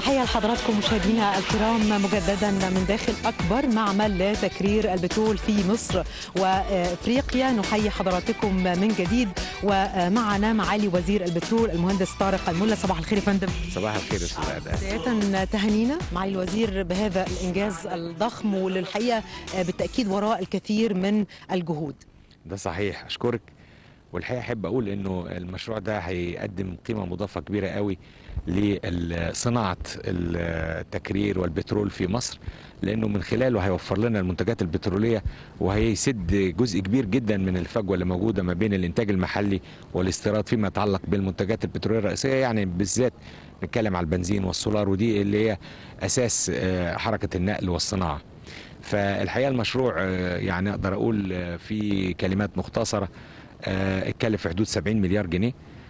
تحية لحضراتكم مشاهدينا الكرام مجددا من داخل أكبر معمل لتكرير البترول في مصر وإفريقيا نحيي حضراتكم من جديد ومعنا معالي وزير البترول المهندس طارق الملا صباح الخير يا فندم صباح الخير يا استاذ بداية تهانينا معالي الوزير بهذا الإنجاز الضخم وللحقيقة بالتأكيد وراء الكثير من الجهود ده صحيح اشكرك والحقيقه احب اقول انه المشروع ده هيقدم قيمه مضافه كبيره قوي لصناعه التكرير والبترول في مصر لانه من خلاله هيوفر لنا المنتجات البتروليه وهيسد جزء كبير جدا من الفجوه اللي موجوده ما بين الانتاج المحلي والاستيراد فيما يتعلق بالمنتجات البتروليه الرئيسيه يعني بالذات نتكلم على البنزين والسولار ودي اللي هي اساس حركه النقل والصناعه. فالحقيقه المشروع يعني اقدر اقول في كلمات مختصره اتكلف في حدود 70 مليار جنيه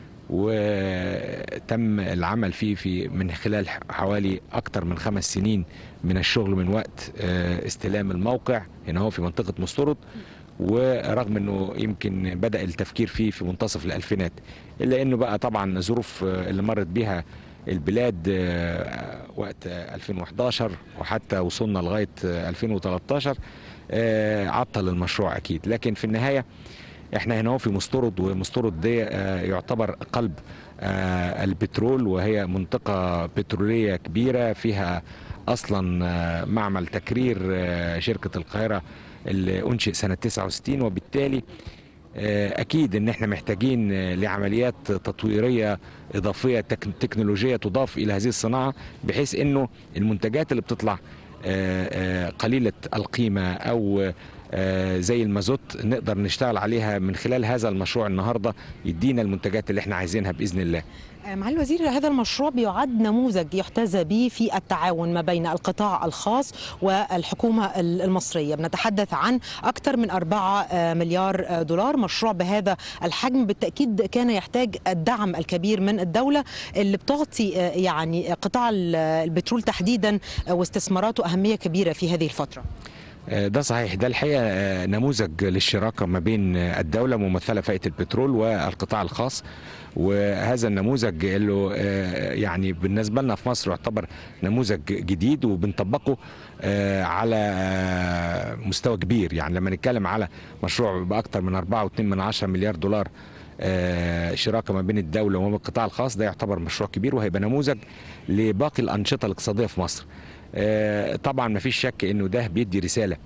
وتم العمل فيه في من خلال حوالي اكثر من خمس سنين من الشغل من وقت استلام الموقع هنا هو في منطقه مسترد ورغم انه يمكن بدا التفكير فيه في منتصف الالفينات الا انه بقى طبعا الظروف اللي مرت بيها البلاد وقت 2011 وحتى وصلنا لغايه 2013 عطل المشروع اكيد لكن في النهايه احنا هنا في مسترد ومسترد دي يعتبر قلب البترول وهي منطقه بتروليه كبيره فيها اصلا معمل تكرير شركه القاهره اللي انشئ سنه 69 وبالتالي اكيد ان احنا محتاجين لعمليات تطويريه اضافيه تكنولوجيه تضاف الى هذه الصناعه بحيث انه المنتجات اللي بتطلع قليله القيمه او زي المازوت نقدر نشتغل عليها من خلال هذا المشروع النهارده يدينا المنتجات اللي احنا عايزينها باذن الله. معالي الوزير هذا المشروع بيعد نموذج يحتذى به في التعاون ما بين القطاع الخاص والحكومة المصرية بنتحدث عن أكثر من 4 مليار دولار مشروع بهذا الحجم بالتأكيد كان يحتاج الدعم الكبير من الدولة اللي بتعطي يعني قطاع البترول تحديدا واستثماراته أهمية كبيرة في هذه الفترة ده صحيح ده الحقيقه نموذج للشراكه ما بين الدوله ممثله في هيئه البترول والقطاع الخاص وهذا النموذج اللي يعني بالنسبه لنا في مصر يعتبر نموذج جديد وبنطبقه على مستوى كبير يعني لما نتكلم على مشروع باكثر من 4.2 من 10 مليار دولار شراكه ما بين الدوله وما بين القطاع الخاص ده يعتبر مشروع كبير وهيبقى نموذج لباقي الانشطه الاقتصاديه في مصر. طبعا ما فيش شك انه ده بيدي رساله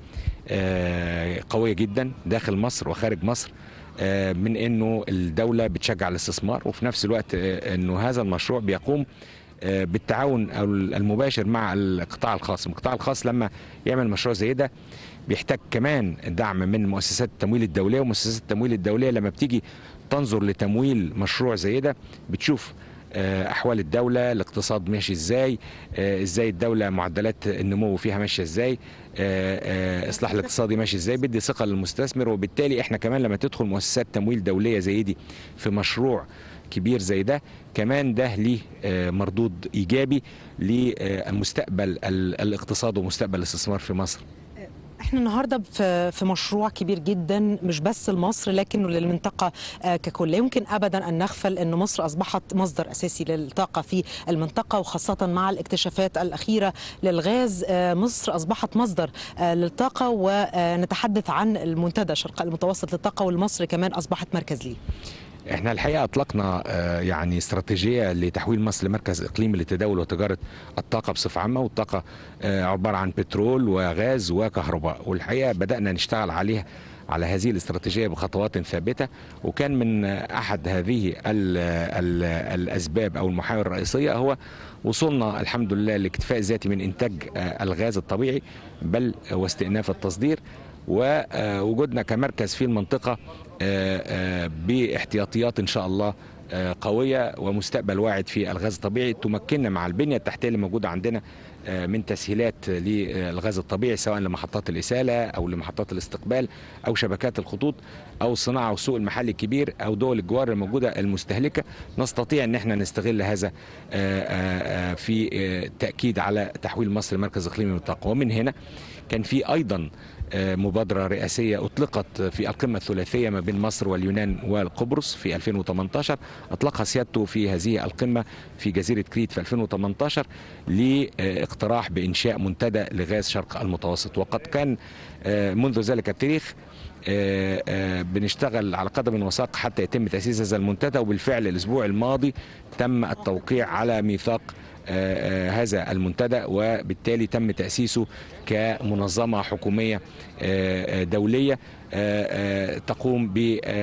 قويه جدا داخل مصر وخارج مصر من انه الدوله بتشجع الاستثمار وفي نفس الوقت انه هذا المشروع بيقوم بالتعاون المباشر مع القطاع الخاص، القطاع الخاص لما يعمل مشروع زي ده بيحتاج كمان دعم من مؤسسات التمويل الدوليه ومؤسسات التمويل الدوليه لما بتيجي تنظر لتمويل مشروع زي ده بتشوف احوال الدوله الاقتصاد ماشي ازاي ازاي الدوله معدلات النمو فيها ماشيه ازاي اصلاح الاقتصادي ماشي ازاي بدي ثقه للمستثمر وبالتالي احنا كمان لما تدخل مؤسسات تمويل دوليه زي دي في مشروع كبير زي ده كمان ده ليه مردود ايجابي لمستقبل الاقتصاد ومستقبل الاستثمار في مصر احنا النهارده في في مشروع كبير جدا مش بس لمصر لكنه للمنطقه ككل لا يمكن ابدا ان نغفل ان مصر اصبحت مصدر اساسي للطاقه في المنطقه وخاصه مع الاكتشافات الاخيره للغاز مصر اصبحت مصدر للطاقه ونتحدث عن المنتدى الشرق المتوسط للطاقه والمصر كمان اصبحت مركز ليه احنا الحقيقه اطلقنا يعني استراتيجيه لتحويل مصر لمركز اقليمي لتداول وتجاره الطاقه بصفه عامه والطاقه عباره عن بترول وغاز وكهرباء والحقيقه بدانا نشتغل عليها على هذه الاستراتيجيه بخطوات ثابته وكان من احد هذه ال ال الاسباب او المحاور الرئيسيه هو وصلنا الحمد لله لاكتفاء ذاتي من انتاج الغاز الطبيعي بل واستئناف التصدير ووجودنا كمركز في المنطقه باحتياطيات ان شاء الله قويه ومستقبل واعد في الغاز الطبيعي تمكننا مع البنيه التحتيه اللي موجوده عندنا من تسهيلات للغاز الطبيعي سواء لمحطات الإسالة أو لمحطات الاستقبال أو شبكات الخطوط أو الصناعة والسوق المحلي الكبير أو دول الجوار الموجودة المستهلكة نستطيع أن احنا نستغل هذا في التأكيد على تحويل مصر مركز إقليمي للطاقة ومن هنا كان في أيضا مبادرة رئاسية أطلقت في القمة الثلاثية ما بين مصر واليونان والقبرص في 2018 أطلقها سيادته في هذه القمة في جزيرة كريت في 2018 لاقتراح بإنشاء منتدى لغاز شرق المتوسط وقد كان منذ ذلك التاريخ بنشتغل على قدم وساق حتى يتم تأسيس هذا المنتدى وبالفعل الأسبوع الماضي تم التوقيع على ميثاق هذا المنتدى وبالتالي تم تأسيسه كمنظمة حكومية دولية تقوم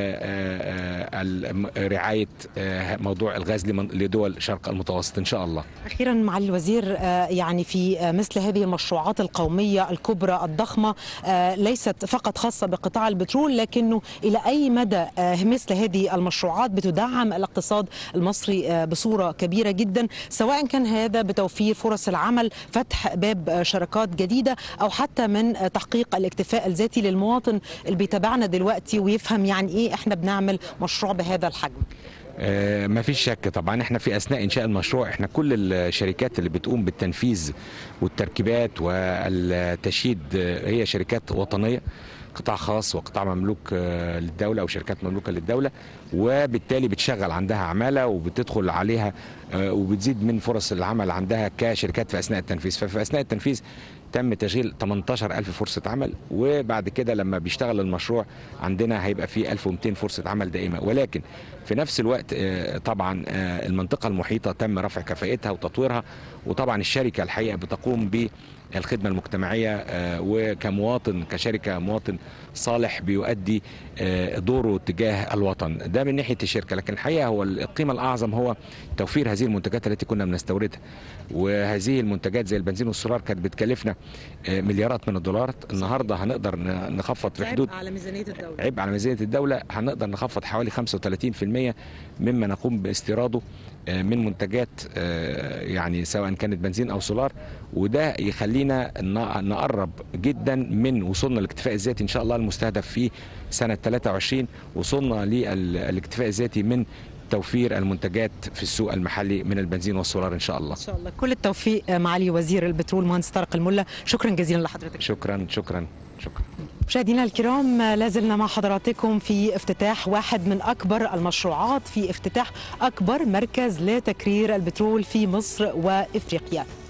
برعاية موضوع الغاز لدول شرق المتوسط إن شاء الله أخيرا معالي الوزير يعني في مثل هذه المشروعات القومية الكبرى الضخمة ليست فقط خاصة بقطاع البترول لكنه إلى أي مدى مثل هذه المشروعات بتدعم الاقتصاد المصري بصورة كبيرة جدا سواء كان هذا بتوفير فرص العمل فتح باب شركات جديدة أو حتى من تحقيق الاكتفاء الذاتي للمواطن اللي بيتابعنا دلوقتي ويفهم يعني ايه احنا بنعمل مشروع بهذا الحجم آه ما فيش شك طبعا احنا في اثناء انشاء المشروع احنا كل الشركات اللي بتقوم بالتنفيذ والتركيبات والتشييد هي شركات وطنيه قطاع خاص وقطاع مملوك للدوله او شركات مملوكه للدوله وبالتالي بتشغل عندها عماله وبتدخل عليها وبتزيد من فرص العمل عندها كشركات في اثناء التنفيذ ففي اثناء التنفيذ تم تشغيل 18000 فرصة عمل وبعد كده لما بيشتغل المشروع عندنا هيبقى فيه 1200 فرصة عمل دائمة ولكن في نفس الوقت طبعا المنطقة المحيطة تم رفع كفاءتها وتطويرها وطبعا الشركة الحقيقة بتقوم ب الخدمة المجتمعية وكمواطن كشركة مواطن صالح بيؤدي دوره تجاه الوطن ده من ناحية الشركة لكن الحقيقة هو القيمة الأعظم هو توفير هذه المنتجات التي كنا بنستوردها وهذه المنتجات زي البنزين والسولار كانت بتكلفنا مليارات من الدولارات النهاردة هنقدر نخفض في حدود عبء على ميزانية الدولة عبء على ميزانية الدولة هنقدر نخفض حوالي 35% مما نقوم باستيراده من منتجات يعني سواء كانت بنزين او سولار وده يخلينا نقرب جدا من وصولنا للاكتفاء الذاتي ان شاء الله المستهدف في سنه 23 وصلنا للاكتفاء الذاتي من توفير المنتجات في السوق المحلي من البنزين والسولار ان شاء الله. ان شاء الله كل التوفيق معالي وزير البترول مهندس طارق الملا شكرا جزيلا لحضرتك. شكرا شكرا شكرا. مشاهدينا الكرام لازلنا مع حضراتكم في افتتاح واحد من اكبر المشروعات في افتتاح اكبر مركز لتكرير البترول في مصر وافريقيا